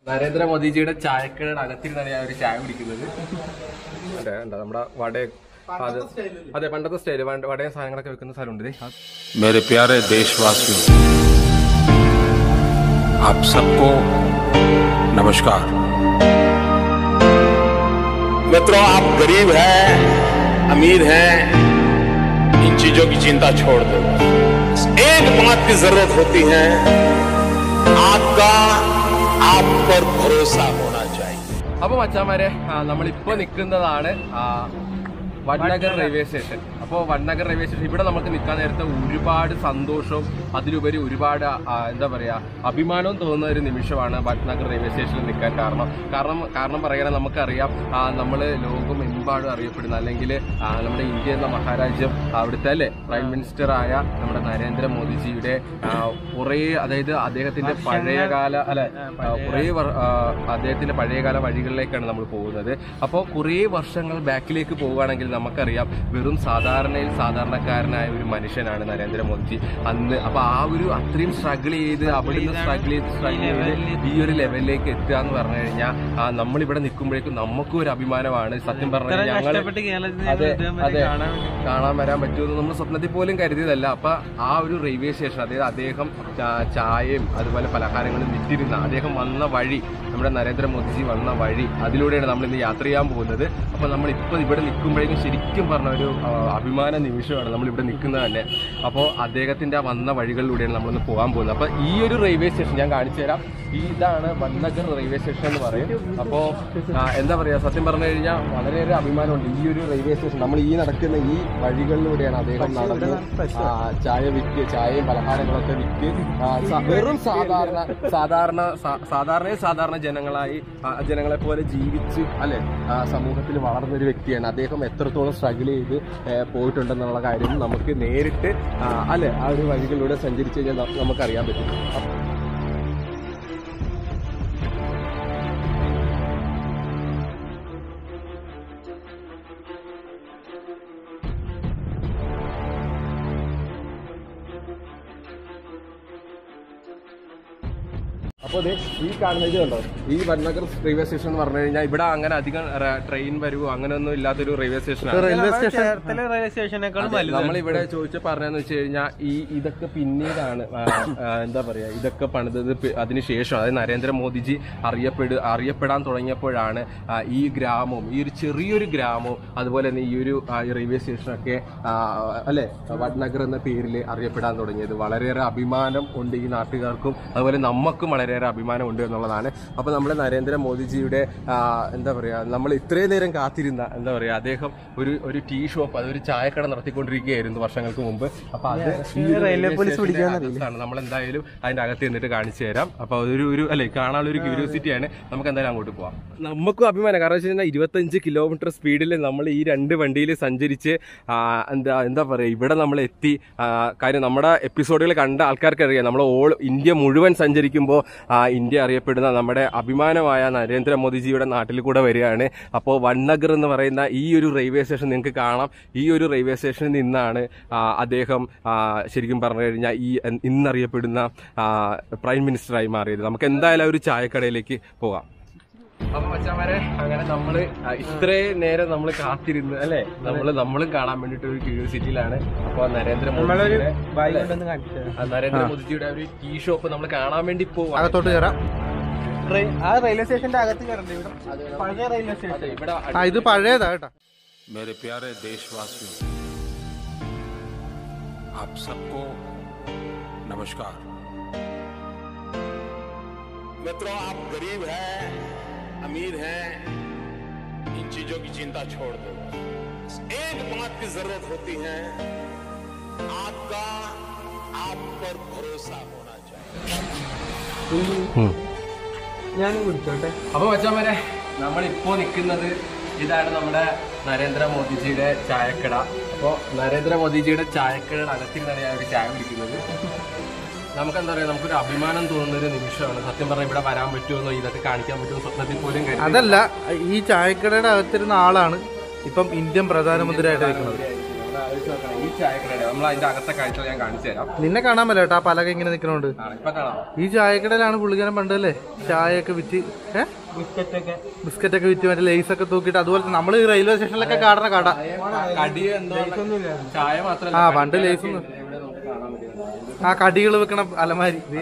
നരേന്ദ്രമോദിജിയുടെ ചായക്കടയുടെ അകത്തിരുന്നാണ് ഞാൻ ഒരു ചായ കുടിക്കുന്നത് അതെ ഉണ്ടോ നമ്മുടെ വട അത് അതെ പണ്ടത്തെ സ്റ്റൈല് വടയും സാധനങ്ങളൊക്കെ വെക്കുന്ന സ്ഥലമുണ്ട് ദേ. मेरे प्यारे देशवासियों आप सबको नमस्कार मित्रों आप गरीब हैं अमीर हैं इन चीजों की चिंता छोड़ दो एक बात की जरूरत होती है आपका आप पर भरोसा होना चाहिए അപ്പൊ മച്ചാമാരെ ആ, നമ്മളിപ്പോ നിൽക്കുന്നതാണ് ആ, വഡ്നഗർ റെയിൽവേ സ്റ്റേഷൻ അപ്പോൾ വഡ്നഗർ റെയിൽവേ സ്റ്റേഷൻ ഇവിടെ നമുക്ക് നിൽക്കാൻ നേരത്തെ ഒരുപാട് സന്തോഷവും അതിലുപരി ഒരുപാട് ആ, എന്താ പറയാ അഭിമാനവും തോന്നുന്ന ഒരു നിമിഷമാണ് വഡ്നഗർ റെയിൽവേ സ്റ്റേഷനിൽ നിൽക്കാൻ കാരണം കാരണം കാരണം പറയാൻ നമുക്കറിയാം നമ്മൾ ലോകമെമ്പാടും അറിയപ്പെടുന്ന അല്ലെങ്കിൽ നമ്മുടെ ഇന്ത്യ എന്ന മഹാരാജ്യം അവിടുത്തെ അല്ലേ പ്രൈം മിനിസ്റ്റർ ആയ നമ്മുടെ നരേന്ദ്രമോദിജിയുടെ ആ, കുറേ അതായത് അദ്ദേഹത്തിന്റെ പഴയകാല അല്ലെ കുറേ വർ- ആ, അദ്ദേഹത്തിന്റെ പഴയകാല വഴികളിലേക്കാണ് നമ്മൾ പോകുന്നത് അപ്പോൾ കുറേ വർഷങ്ങൾ ബാക്കിലേക്ക് പോവുകയാണെങ്കിൽ നമുക്കറിയാം വെറും സാധാരണയിൽ സാധാരണക്കാരനായ ഒരു മനുഷ്യനാണ് നരേന്ദ്രമോദിജി അന്ന് അപ്പൊ ആ ഒരു അത്രയും സ്ട്രഗിൾ ചെയ്ത് അവിടുന്ന് സ്ട്രഗിൾ ചെയ്ത് സ്ട്രഗിൾ ചെയ്ത് ഈ ഒരു ലെവലിലേക്ക് എത്തുക എന്ന് പറഞ്ഞു കഴിഞ്ഞാൽ നമ്മളിവിടെ നിൽക്കുമ്പോഴേക്കും നമുക്കും ഒരു അഭിമാനമാണ് സത്യം പറഞ്ഞു കഴിഞ്ഞാൽ ഞങ്ങൾ കഷ്ടപ്പെട്ട് കേരളത്തിൽ അതെ ഇതേമാതിരി അതെ കാണാൻ വേണ്ടി കാണാൻ വരാൻ പറ്റുമെന്ന് നമ്മൾ സ്വപ്നത്തിൽ പോലും കരുതിയതല്ല അപ്പൊ ആ ഒരു റെയിൽവേ സ്റ്റേഷൻ അതായത് അദ്ദേഹം ചാ- ചായയും അതുപോലെ പലഹാരങ്ങളും വിറ്റിരുന്ന അദ്ദേഹം വന്ന വഴി നമ്മുടെ നരേന്ദ്രമോദിജി വന്ന വഴി അതിലൂടെയാണ് നമ്മൾ ഇന്ന് യാത്ര ചെയ്യാൻ പോകുന്നത് അപ്പൊ നമ്മൾ ഇപ്പൊ ഇവിടെ നിൽക്കുമ്പോഴേക്കും ശരിക്കും പറഞ്ഞ ഒരു ആ, അഭിമാന നിമിഷമാണ് നമ്മൾ ഇവിടെ നിൽക്കുന്നത് തന്നെ അപ്പോൾ അദ്ദേഹത്തിന്റെ ആ വന്ന വഴികളിലൂടെയാണ് നമ്മളിന്ന് പോകാൻ പോകുന്നത് അപ്പൊ ഈ ഒരു റെയിൽവേ സ്റ്റേഷൻ ഞാൻ കാണിച്ചു തരാം ഈ ഇതാണ് വഡ്നഗർ റെയിൽവേ സ്റ്റേഷൻ എന്ന് പറയും അപ്പോൾ എന്താ പറയാ സത്യം പറഞ്ഞു കഴിഞ്ഞാൽ വളരെയേറെ അഭിമാനമുണ്ട് ഈ ഒരു റെയിൽവേ സ്റ്റേഷൻ നമ്മൾ ഈ നടക്കുന്ന ഈ വഴികളിലൂടെയാണ് അദ്ദേഹം നടന്ന് ആ, ചായ വിറ്റ് ചായയും പലഹാരങ്ങളൊക്കെ വിറ്റ് ആ, സ- വെറും സാധാരണ സാധാരണ സാ- സാധാരണ സാധാരണ ജനങ്ങളായി ആ, ജനങ്ങളെ പോലെ ജീവിച്ച് അല്ലെ സമൂഹത്തിൽ വളർന്ന ഒരു വ്യക്തിയാണ് അദ്ദേഹം എത്രത്തോളം സ്ട്രഗിൾ ചെയ്ത് ഏ, പോയിട്ടുണ്ടെന്നുള്ള കാര്യം നമുക്ക് നേരിട്ട് ആ, അല്ലെ ആ ഒരു വഴികളിലൂടെ സഞ്ചരിച്ചു കഴിഞ്ഞാൽ ന- നമുക്കറിയാൻ പറ്റും അപ്പൊ അപ്പോൾ ദേ ഈ കാണുന്ന ഇത് കണ്ടോ ഈ വഡ്നഗർ റെയിൽവേ സ്റ്റേഷൻ എന്ന് പറഞ്ഞു കഴിഞ്ഞാൽ ഇവിടെ അങ്ങനെ അധികം റ- ട്രെയിൻ വരുവോ അങ്ങനെയൊന്നും ഇല്ലാത്തൊരു റെയിൽവേ സ്റ്റേഷനാണ് റെയിൽവേ സ്റ്റേഷൻ ചേർത്തല റെയിൽവേ സ്റ്റേഷനേക്കാളും വലുതാണ് നമ്മളിവിടെ ചോദിച്ച പറഞ്ഞെന്ന് വെച്ച് കഴിഞ്ഞാൽ ഈ ഇതൊക്കെ പിന്നീടാണ് ആ, ആ, എന്താ പറയാ ഇതൊക്കെ പണിതത് പി- അതിനുശേഷം അതായത് നരേന്ദ്രമോദിജി അറിയപ്പെടു അറിയപ്പെടാൻ തുടങ്ങിയപ്പോഴാണ് ആ, ഈ ഗ്രാമവും ഈ ഒരു ചെറിയൊരു ഗ്രാമവും അതുപോലെ തന്നെ ഈ ഒരു ആ, ഈ റെയിൽവേ സ്റ്റേഷനൊക്കെ ആ, അല്ലെ വഡ്നഗർ എന്ന പേരിൽ അറിയപ്പെടാൻ തുടങ്ങിയത് വളരെയേറെ അഭിമാനം ഉണ്ട് ഈ നാട്ടുകാർക്കും അതുപോലെ നമുക്കും വളരെയേറെ അഭിമാനം ഉണ്ട് എന്നുള്ളതാണ് അപ്പൊ നമ്മുടെ നരേന്ദ്രമോദിജിയുടെ ആ, എന്താ പറയാ നമ്മൾ ഇത്രയും നേരം കാത്തിരുന്ന എന്താ പറയാ അദ്ദേഹം ഒരു ഒരു ടീ ഷോപ്പ് അതൊരു ചായക്കട നടത്തിക്കൊണ്ടിരിക്കുകയായിരുന്നു വർഷങ്ങൾക്ക് മുമ്പ് അപ്പൊ അത് ഈ ഒരു റെയിൽവേ പോലീസ് സ്റ്റേഷന്റെ പിടിക്കാന്ന് അകത്താണ് നമ്മൾ എന്തായാലും അതിന്റെ അകത്ത് നിന്നിട്ട് കാണിച്ചു തരാം അപ്പൊ അതൊരു ഒരു അല്ലെ കാണാനുള്ള ഒരു ക്യൂരിയോസിറ്റി ആണ് നമുക്ക് എന്തായാലും അങ്ങോട്ട് പോവാം നമുക്കും അഭിമാനം കാരണം വെച്ച് കഴിഞ്ഞാൽ ഇരുപത്തഞ്ച് കിലോമീറ്റർ സ്പീഡിൽ നമ്മൾ ഈ രണ്ട് വണ്ടിയിൽ സഞ്ചരിച്ച് ആ, എന്താ എന്താ പറയാ ഇവിടെ നമ്മൾ എത്തി ആ, കാര്യം നമ്മുടെ എപ്പിസോഡുകൾ കണ്ട ആൾക്കാർക്ക് അറിയാം നമ്മൾ ഓൾ ഇന്ത്യ മുഴുവൻ സഞ്ചരിക്കുമ്പോൾ ഇന്ത്യ അറിയപ്പെടുന്ന നമ്മുടെ അഭിമാനമായ നരേന്ദ്രമോദിജിയുടെ നാട്ടിൽ കൂടെ വരികയാണ് അപ്പോൾ വണ്ണഗർ എന്ന് പറയുന്ന ഈ ഒരു റെയിൽവേ സ്റ്റേഷൻ നിങ്ങൾക്ക് കാണാം ഈ ഒരു റെയിൽവേ സ്റ്റേഷനിൽ നിന്നാണ് ആ, അദ്ദേഹം ആ, ശരിക്കും പറഞ്ഞു കഴിഞ്ഞാൽ ഈ എൻ- ഇന്നറിയപ്പെടുന്ന ആ, പ്രൈം മിനിസ്റ്ററായി മാറിയത് നമുക്ക് എന്തായാലും ആ ഒരു ചായക്കടയിലേക്ക് പോകാം അപ്പൊ മച്ചാമാരെ അങ്ങനെ നമ്മള് ആ, ഇത്രയും നേരം നമ്മൾ കാത്തിരുന്ന് അല്ലെ നമ്മള് നമ്മളും കാണാൻ വേണ്ടിട്ട് ഒരു ക്യൂരിയോസിറ്റിയിലാണ് അപ്പൊ നമ്മളൊരു നരേന്ദ്രമോദിയുടെ ബായി കൊണ്ടൊന്ന് കാണിച്ചു ആ, നരേന്ദ്രമോദിജിയുടെ ഒരു ടീ ഷോപ്പ് നമ്മൾ കാണാൻ വേണ്ടി പോവാം അകത്തോട്ട് കയറാം ആ റെയിൽവേ സ്റ്റേഷന്റെ അകത്ത് കയറണ്ടേ ഇവിടെ പഴയ റെയിൽവേ സ്റ്റേഷൻ അതെ ഇവിടെ ആ ഇത് പഴയതാ കേട്ടാ मेरे प्यारे देशवासियों आप सबको नमस्कार मित्रों आप गरीब हैं अमीर हैं इन चीजों की चिंता छोड़ दो एक बात की जरूरत होती है आपका आप पर भरोसा होना चाहिए ഞാനും കുടിച്ചോട്ടെ അപ്പൊ മച്ചാമാരെ നമ്മളിപ്പോ നിൽക്കുന്നത് ഇതാണ് നമ്മുടെ നരേന്ദ്രമോദിജിയുടെ ചായക്കട അപ്പോ നരേന്ദ്രമോദിജിയുടെ ചായക്കടയുടെ അകത്തിരുന്നാണ് ഞാൻ ഒരു ചായ കുടിക്കുന്നത് നമുക്ക് എന്താ പറയാ നമുക്കൊരു അഭിമാനം തോന്നുന്ന ഒരു നിമിഷമാണ് സത്യം പറഞ്ഞാൽ ഇവിടെ വരാൻ പറ്റുമെന്നോ ഇതൊക്കെ കാണിക്കാൻ പറ്റുമോ സ്വപ്നത്തിൽ പോലും കരുതി അതല്ല ഈ ചായക്കടയുടെ അകത്തിരുന്ന ആളാണ് ഇപ്പം ഇന്ത്യൻ പ്രധാനമന്ത്രിയായിട്ട് നിൽക്കുന്നത് ആലോചിച്ച് നോക്കണം ഈ ചായക്കടയുടെ നമ്മൾ അതിന്റെ അകത്തെ കാഴ്ച ഞാൻ കാണിച്ചു തരാം നിന്നെ കാണാൻ പറ്റില്ല കേട്ടോ ആ പലക ഇങ്ങനെ നിൽക്കണോണ്ട് ആണ് ഇപ്പൊ കാണാം ഈ ചായക്കടയിലാണ് പുള്ളിക്കാരൻ പണ്ടല്ലേ ചായയൊക്കെ വിറ്റ് ഏ ബിസ്ക്കറ്റ് ഒക്കെ വിറ്റ് മറ്റേ ലേസ് ഒക്കെ തൂക്കിയിട്ട് അതുപോലെ തന്നെ നമ്മള് ഈ റെയിൽവേ സ്റ്റേഷനിലൊക്കെ കാണുന്ന കട കടി എന്തോ ചായ മാത്രമല്ല ആ പണ്ട് ലേസ് ഒന്നും ആ കടികൾ വെക്കണ അലമാരി ദേ.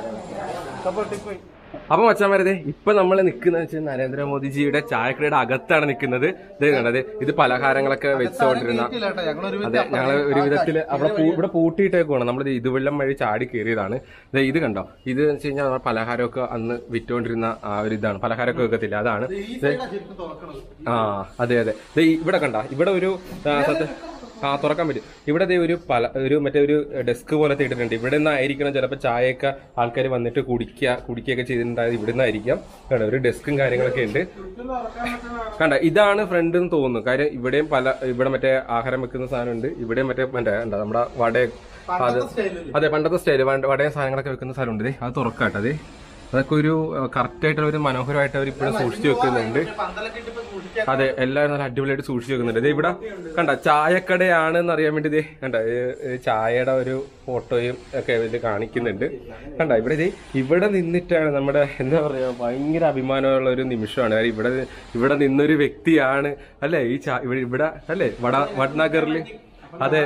അപ്പൊ മച്ചാൻ വരുന്നത് ഇപ്പൊ നമ്മൾ നിൽക്കുന്നത് വെച്ചാൽ നരേന്ദ്രമോദിജിയുടെ ചായക്കടയുടെ അകത്താണ് നിൽക്കുന്നത് ഇത് കണ്ടത് ഇത് പലഹാരങ്ങളൊക്കെ വെച്ചുകൊണ്ടിരുന്ന ഇല്ല കേട്ടോ, ഞങ്ങളൊരു അതെ ഞങ്ങൾ ഒരു വിധത്തില് അവിടെ പൂ- ഇവിടെ പൂട്ടിയിട്ടേക്കുവാണ് നമ്മൾ ഇതുവെള്ളം വഴി ചാടി കയറിയതാണ് ദേ ഇത് കണ്ടോ ഇത് എന്ന് വെച്ച് കഴിഞ്ഞാൽ നമ്മുടെ പലഹാരമൊക്കെ അന്ന് വിറ്റുകൊണ്ടിരുന്ന ആ ഒരു ഇതാണ് പലഹാരമൊക്കെ വെക്കത്തില്ല അതാണ് ദേ, ആ അതെ അതെ ദേ ഈ- ഇവിടെ കണ്ട ഇവിടെ ഒരു ആ, സത്യം ആ തുറക്കാൻ പറ്റും ഇവിടെ ദേ ഒരു പല ഒരു മറ്റേ ഒരു ഡെസ്ക് പോലത്തെ ഇട്ടിട്ടുണ്ട് ഇവിടെ നിന്നായിരിക്കണം ചിലപ്പോൾ ചായയൊക്കെ ആൾക്കാർ വന്നിട്ട് കുടിക്കുക കുടിക്കുകയൊക്കെ ചെയ്തിട്ടുണ്ടായത് ഇവിടെ നിന്നായിരിക്കാം കണ്ടോ ഒരു ഡെസ്കും കാര്യങ്ങളൊക്കെ ഉണ്ട് കണ്ട ഇതാണ് ഫ്രണ്ട് എന്ന് തോന്നുന്നു കാര്യം ഇവിടെയും പല ഇവിടെ മറ്റേ ആഹാരം വെക്കുന്ന സാധനമുണ്ട് ഇവിടെയും മറ്റേ മറ്റേ എന്താ നമ്മുടെ വട അത് അതെ പണ്ടത്തെ സ്റ്റൈല് വടയും സാധനങ്ങളൊക്കെ വെക്കുന്ന സ്ഥലമുണ്ട് ദേ അത് തുറക്കാട്ടെ അതെ അതൊക്കെ ഒരു കറക്റ്റ് ആയിട്ടുള്ള ഒരു മനോഹരമായിട്ട് അവർ ഇപ്പോഴും സൂക്ഷിച്ചു വെക്കുന്നുണ്ട് പന്തലൊക്കെ ഇട്ടിപ്പോ സൂക്ഷിക്കാൻ അതെ എല്ലാവരും നല്ല അടിപൊളിയായിട്ട് സൂക്ഷിച്ചു വെക്കുന്നുണ്ട് ദേ ഇവിടെ കണ്ട ചായക്കടയാണെന്ന് അറിയാൻ വേണ്ടി ദേ കണ്ട ഈ- ഈ ചായയുടെ ഒരു ഫോട്ടോയും ഒക്കെ ഇതിൽ കാണിക്കുന്നുണ്ട് കണ്ട ഇവിടെ ദേ ഇവിടെ നിന്നിട്ടാണ് നമ്മുടെ എന്താ പറയാ ഭയങ്കര അഭിമാനമുള്ള ഒരു നിമിഷമാണ് കാര്യം ഇവിടെ ഇവിടെ നിന്നൊരു വ്യക്തിയാണ് അല്ലെ ഈ ചാ ഇവിടെ ഇവിടെ അല്ലേ വട വഡ്നഗറിൽ അതെ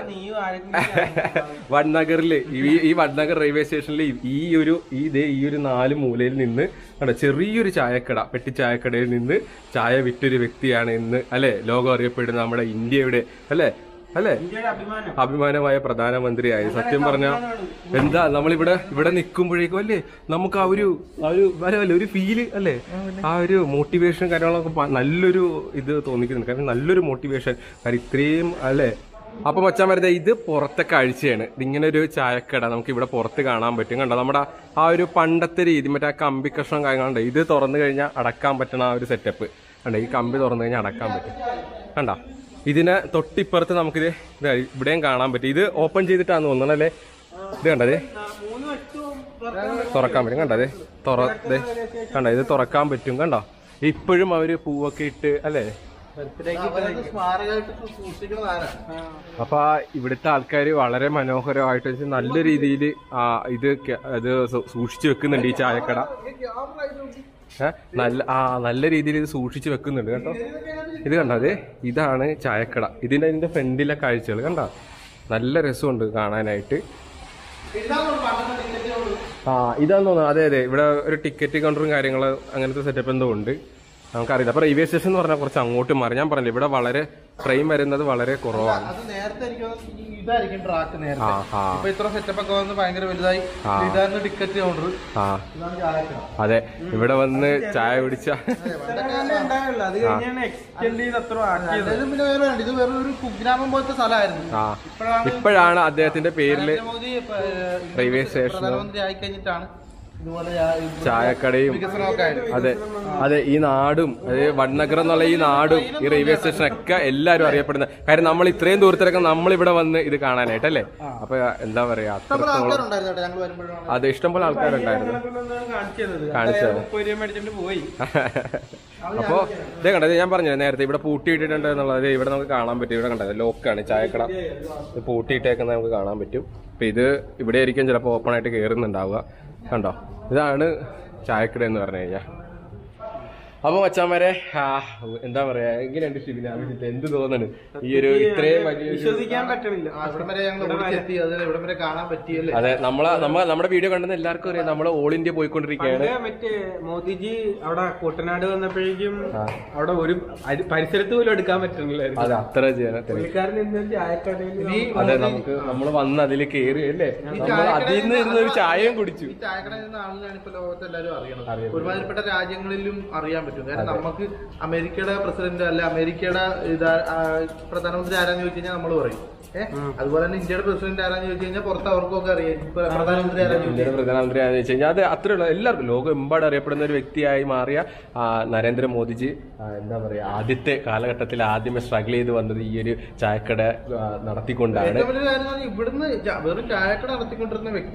വഡ്നഗറിൽ ഈ ഈ വഡ്നഗർ റെയിൽവേ സ്റ്റേഷനിൽ ഈ ഒരു ഈ ദേ ഈ ഒരു നാല് മൂലയിൽ നിന്ന് കണ്ടോ ചെറിയൊരു ചായക്കട പെട്ടി ചായക്കടയിൽ നിന്ന് ചായ വിറ്റൊരു വ്യക്തിയാണ് ഇന്ന് അല്ലെ ലോകം അറിയപ്പെടുന്ന നമ്മുടെ ഇന്ത്യയുടെ അല്ലെ അല്ലെ അഭിമാനമായ പ്രധാനമന്ത്രിയായി സത്യം പറഞ്ഞ എന്താ നമ്മളിവിടെ ഇവിടെ നിൽക്കുമ്പോഴേക്കും അല്ലേ നമുക്ക് ആ ഒരു ആ ഒരു അല്ല അല്ല ഒരു ഫീല് അല്ലേ ആ ഒരു മോട്ടിവേഷൻ കാര്യങ്ങളൊക്കെ പ- നല്ലൊരു ഇത് തോന്നിക്കുന്നുണ്ട് കാരണം നല്ലൊരു മോട്ടിവേഷൻ കാരണം ഇത്രയും അല്ലേ അപ്പൊ മച്ചാൻ വരുന്നത് ഇത് പുറത്തെ കാഴ്ചയാണ് ഇതിങ്ങനെ ഒരു ചായക്കട നമുക്ക് ഇവിടെ പുറത്ത് കാണാൻ പറ്റും കണ്ടോ നമ്മുടെ ആ ഒരു പണ്ടത്തെ രീതി മറ്റേ ആ കമ്പി കഷ്ണം കാര്യങ്ങളുണ്ട് ഇത് തുറന്നു കഴിഞ്ഞാൽ അടക്കാൻ പറ്റണ ആ ഒരു സെറ്റപ്പ് കണ്ടോ ഈ കമ്പി തുറന്നു കഴിഞ്ഞാൽ അടക്കാൻ പറ്റും കണ്ടോ ഇതിന് തൊട്ടിപ്പുറത്ത് നമുക്കിത് ഇത് ഇവിടെയും കാണാൻ പറ്റും ഇത് ഓപ്പൺ ചെയ്തിട്ടാന്ന് തോന്നണം അല്ലേ ഇത് കണ്ടതേ തുറക്കാൻ പറ്റും കണ്ടതേ തുറ ദേ കണ്ടോ ഇത് തുറക്കാൻ പറ്റും കണ്ടോ ഇപ്പോഴും അവര് പൂവൊക്കെ ഇട്ട് അല്ലേ സ്മാരകമായിട്ട് സൂക്ഷിക്കുന്നത് ആരാ അപ്പൊ ആ ഇവിടുത്തെ ആൾക്കാർ വളരെ മനോഹരമായിട്ട് വെച്ച് നല്ല രീതിയിൽ ഇത് ക- ഇത് സൂ- സൂക്ഷിച്ചു വെക്കുന്നുണ്ട് ഈ ചായക്കട ഏ? നല്ല ആ നല്ല രീതിയിൽ ഇത് സൂക്ഷിച്ചു വെക്കുന്നുണ്ട് കേട്ടോ ഇത് കണ്ടോ അതെ ഇതാണ് ചായക്കട ഇതിന്റെ അതിന്റെ ഫ്രണ്ടിലെ കാഴ്ചകൾ കണ്ടോ നല്ല രസമുണ്ട് കാണാനായിട്ട് ആ ഇതാന്ന് തോന്നുന്നു അതെ അതെ ഇവിടെ ഒരു ടിക്കറ്റ് കൗണ്ടറും കാര്യങ്ങൾ അങ്ങനത്തെ സെറ്റപ്പ് എന്തോ ഉണ്ട് നമുക്കറിയില്ല അപ്പൊ റെയിൽവേ സ്റ്റേഷൻ എന്ന് പറഞ്ഞാൽ കുറച്ച് അങ്ങോട്ട് മാറി ഞാൻ പറഞ്ഞില്ല ഇവിടെ വളരെ ട്രെയിൻ വരുന്നത് വളരെ കുറവാണ് അത് നേരത്തെ എനിക്ക് തോന്നുന്നു ഈ ഇതായിരിക്കും ട്രാക്ക് ആ നേരത്തെ ആ ഇപ്പൊ ഇത്ര സെറ്റപ്പ് ഒക്കെ വന്ന് ഭയങ്കര വലുതായി ആ. ഇതായിരുന്നു ടിക്കറ്റ് കൗണ്ടർ ആ ഇതാണ് ചായക്കട അതെ ഇവിടെ വന്ന് ചായ കുടിച്ച അത് കഴിഞ്ഞാണ് എക്സ്റ്റെൻഡ് ചെയ്ത് അത്ര ആക്കിയത് അതായത് പിന്നെ വേറെ വേണ്ട ഇത് വെറും ഒരു കുഗ്രാമം പോലത്തെ സ്ഥലമായിരുന്നു ആ ഇപ്പോഴാണ് അദ്ദേഹത്തിന്റെ പേരില് നരേന്ദ്രമോദി ഇപ്പൊ, ഏഹ്, റെയിൽവേ സ്റ്റേഷൻ പ്രധാനമന്ത്രി ആയി കഴിഞ്ഞിട്ടാണ് ഇതുപോലെ ചാ- ഇത് ചായക്കടയും വികസനമൊക്കെ ആയത് അതെ അതെ ഈ നാടും അതെ വഡ്നഗർ എന്നുള്ള ഈ നാടും ഈ റെയിൽവേ സ്റ്റേഷനൊക്കെ എല്ലാവരും അറിയപ്പെടുന്ന കാര്യം നമ്മൾ ഇത്രയും ദൂരത്തിലൊക്കെ നമ്മൾ ഇവിടെ വന്ന് ഇത് കാണാനായിട്ടല്ലേ അപ്പൊ എന്താ പറയാ ഇഷ്ടംപോലെ അത്രത്തോളം ആൾക്കാരുണ്ടായിരുന്നു കേട്ടോ ഞങ്ങൾ വരുമ്പോഴാണ് അത് ഇഷ്ടംപോലെ ആൾക്കാരുണ്ടായിരുന്നു കാണിച്ചത് കാണിച്ചത് മുപ്പത് രൂപ മേടിച്ചിട്ട് പോയി അപ്പോ ഇതേ കണ്ടത് ഞാൻ പറഞ്ഞു നേരത്തെ ഇവിടെ പൂട്ടിയിട്ടിട്ടുണ്ട് എന്നുള്ളത് ഇവിടെ നമുക്ക് കാണാൻ പറ്റും ഇവിടെ കണ്ടത് ലോക്കാണ് ചായക്കട ഇത് പൂട്ടിയിട്ടേക്കുന്നത് നമുക്ക് കാണാൻ പറ്റും അപ്പൊ ഇത് ഇവിടെ ആയിരിക്കും ചിലപ്പോൾ ഓപ്പൺ ആയിട്ട് കയറുന്നുണ്ടാവുക കണ്ടോ ഇതാണ് ചായക്കട എന്ന് പറഞ്ഞു കഴിഞ്ഞാൽ അപ്പൊ മച്ചാമാരെ ആ, എന്താ പറയാ എങ്ങനെയുണ്ട് ഷിബിന വീട്ടിൽ എന്ത് തോന്നുന്നു ഈ ഒരു ഇത്രയും വലിയ വിശ്വസിക്കാൻ പറ്റണില്ല ആ, ഇവിടം വരെ ഞങ്ങൾ ഓടിച്ചെത്തി അത് ഇവിടം വരെ കാണാൻ പറ്റിയല്ലേ അതെ നമ്മളെ നമ്മ നമ്മുടെ വീഡിയോ കണ്ടെന്ന് എല്ലാവർക്കും അറിയാം നമ്മൾ ഓൾ ഇന്ത്യ പോയിക്കൊണ്ടിരിക്കുകയാണ് പണ്ട് മറ്റേ മോദിജി അവിടെ കുട്ടനാട് വന്നപ്പോഴേക്കും അവിടെ ഒരു അരി- പരിസരത്ത് പോലും എടുക്കാൻ പറ്റണില്ലായിരുന്നു അതെ അത്ര ജനത്തിന് പുള്ളിക്കാരൻ ഇന്ന് ചായക്കടയിൽ അതെ നമുക്ക് നമ്മൾ വന്ന് അതിൽ കയറി അല്ലേ നമ്മൾ അതിൽ നിന്ന് ഇരുന്ന് ഒരു ചായയും കുടിച്ചു ഈ ചായക്കടയിൽ നിന്ന് ആളിനാണ് ഇപ്പൊ ലോകത്ത് എല്ലാവരും അറിയണത് ഒരുമാതിരിപ്പെട്ട രാജ്യങ്ങളിലും അറിയാൻ പറ്റും കാരണം നമുക്ക് അമേരിക്കയുടെ പ്രസിഡന്റ് അല്ല അമേരിക്കയുടെ ഇതാ ആ, പ്രധാനമന്ത്രി ആരാന്ന് ചോദിച്ചു കഴിഞ്ഞാൽ നമ്മൾ പറയും ഏഹ് അതുപോലെ തന്നെ ഇന്ത്യയുടെ പ്രസിഡന്റ് ആരാന്ന് ചോദിച്ചു കഴിഞ്ഞാൽ പുറത്ത് അവർക്കൊക്കെ അറിയാം ഇപ്പൊ പ്രധാനമന്ത്രി ആരാന്ന് ചോദിച്ചു ഇന്ത്യയുടെ പ്രധാനമന്ത്രി ആണെന്ന് വെച്ച് കഴിഞ്ഞാൽ അത് അത്രയുള്ള എല്ലാവർക്കും ലോകം എമ്പാട് അറിയപ്പെടുന്ന ഒരു വ്യക്തിയായി മാറിയ ആ, നരേന്ദ്രമോദിജി ആ, എന്താ പറയാ ആദ്യത്തെ കാലഘട്ടത്തിൽ ആദ്യമേ സ്ട്രഗിൾ ചെയ്ത് വന്നത് ഈ ഒരു ചായക്കട ആ, നടത്തിക്കൊണ്ടാണ് ഏറ്റവും വലിയ കാര്യം എന്ന് പറഞ്ഞാൽ ഇവിടുന്ന് ച- വെറും ചായക്കട നടത്തിക്കൊണ്ടിരുന്ന വ്യക്തി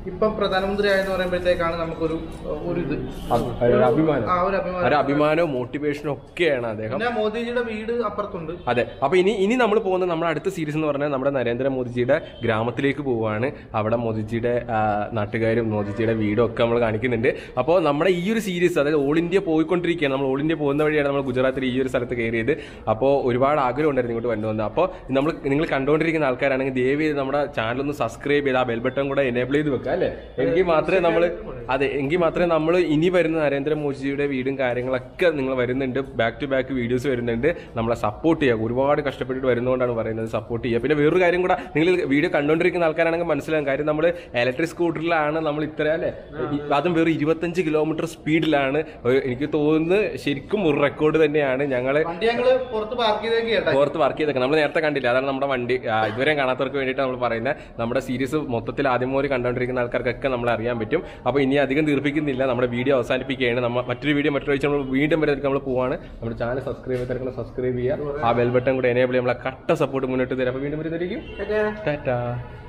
ഇപ്പം പ്രധാനമന്ത്രി ആയെന്ന് പറയുമ്പോഴത്തേക്കാണ് നമുക്കൊരു ഒരു ഇത് ഒരു അഭിമാനം ആ ഒരു അഭിമാനം ഒരു അഭിമാനവും മോട്ടിവേഷനും ഒക്കെയാണ് അദ്ദേഹം പിന്നെ മോദിജിയുടെ വീട് അപ്പുറത്തുണ്ട് അതെ അപ്പൊ ഇനി ഇനി നമ്മൾ പോകുന്ന നമ്മുടെ അടുത്ത സീരീസ് എന്ന് പറഞ്ഞാൽ നമ്മുടെ നരേന്ദ്രമോദിജിയുടെ ഗ്രാമത്തിലേക്ക് പോവുകയാണ് അവിടെ മോദിജിയുടെ ആ, നാട്ടുകാരും മോദിജിയുടെ വീടും ഒക്കെ നമ്മൾ കാണിക്കുന്നുണ്ട് അപ്പോൾ നമ്മുടെ ഈ ഒരു സീരീസ് അതായത് ഓൾ ഇന്ത്യ പോയിക്കൊണ്ടിരിക്കുകയാണ് നമ്മൾ ഓൾ ഇന്ത്യ പോകുന്ന വഴിയാണ് നമ്മൾ ഗുജറാത്തിൽ ഈ ഒരു സ്ഥലത്ത് കയറിയത് അപ്പോൾ ഒരുപാട് ആഗ്രഹം ഉണ്ടായിരുന്നു ഇങ്ങോട്ട് വന്നു അപ്പോൾ നമ്മൾ നിങ്ങൾ കണ്ടുകൊണ്ടിരിക്കുന്ന ആൾക്കാരാണെങ്കിൽ ദയവ് ചെയ്ത് നമ്മുടെ ചാനൽ ഒന്ന് സബ്സ്ക്രൈബ് ചെയ്ത് ആ ബെൽ ബട്ടൺ കൂടെ എനേബിൾ ചെയ്ത് വെക്കാം അല്ലേ എങ്കിൽ മാത്രമേ നമ്മൾ അതെ എങ്കിൽ മാത്രമേ നമ്മൾ ഇനി വരുന്ന നരേന്ദ്രമോദിജിയുടെ വീടും കാര്യങ്ങളൊക്കെ നിങ്ങൾ വരുന്നുണ്ട് ബാക്ക് ടു ബാക്ക് വീഡിയോസ് വരുന്നുണ്ട് നമ്മളെ സപ്പോർട്ട് ചെയ്യുക ഒരുപാട് കഷ്ടപ്പെട്ടിട്ട് വരുന്നതുകൊണ്ടാണ് പറയുന്നത് സപ്പോർട്ട് ചെയ്യുക പിന്നെ വേറൊരു കാര്യം കൂടെ നിങ്ങൾ വീഡിയോ കണ്ടുകൊണ്ടിരിക്കുന്ന ആൾക്കാരാണെങ്കിൽ മനസ്സിലാകും കാര്യം നമ്മൾ ഇലക്ട്രിക് സ്കൂട്ടറിലാണ് നമ്മൾ ഇത്ര അല്ലേ ഈ- അതും വെറും ഇരുപത്തഞ്ച് കിലോമീറ്റർ സ്പീഡിലാണ് എനിക്ക് തോന്നുന്നത് ശരിക്കും ഒരു റെക്കോർഡ് തന്നെയാണ് ഞങ്ങൾ വണ്ടി ഞങ്ങള് പുറത്ത് പാർക്ക് ചെയ്തേക്ക് കേട്ടാ പുറത്ത് വർക്ക് ചെയ്തൊക്കെ നമ്മൾ നേരത്തെ കണ്ടില്ല അതാണ് നമ്മുടെ വണ്ടി ആ, ഇതുവരെയും കാണാത്തവർക്ക് വേണ്ടിയിട്ട് നമ്മൾ പറയുന്നത് നമ്മുടെ സീരീസ് മൊത്തത്തിൽ ആദ്യം മുതൽ കണ്ടുകൊണ്ടിരിക്കുന്ന ആൾക്കാർക്കൊക്കെ നമ്മൾ അറിയാൻ പറ്റും അപ്പോൾ ഇനി അധികം ദീർഘിക്കുന്നില്ല നമ്മുടെ വീഡിയോ അവസാനിപ്പിക്കുകയാണ് നമ്മൾ മറ്റൊരു വീഡിയോ മറ്റൊരു ആഴ്ച നമ്മൾ വീണ്ടും വരെ നമ്മൾ പോവാണ് നമ്മുടെ ചാനൽ സബ്സ്ക്രൈബ് ചെയ്തിരിക്കണം സബ്സ്ക്രൈബ് ചെയ്യുക ആ ബെൽ ബട്ടൺ കൂടെ എനേബിൾ ചെയ്യുമ്പോൾ കട്ട സപ്പോർട്ട് മുന്നോട്ട് തരാം അപ്പോൾ വീണ്ടും വരുന്നതായിരിക്കും ടാറ്റാ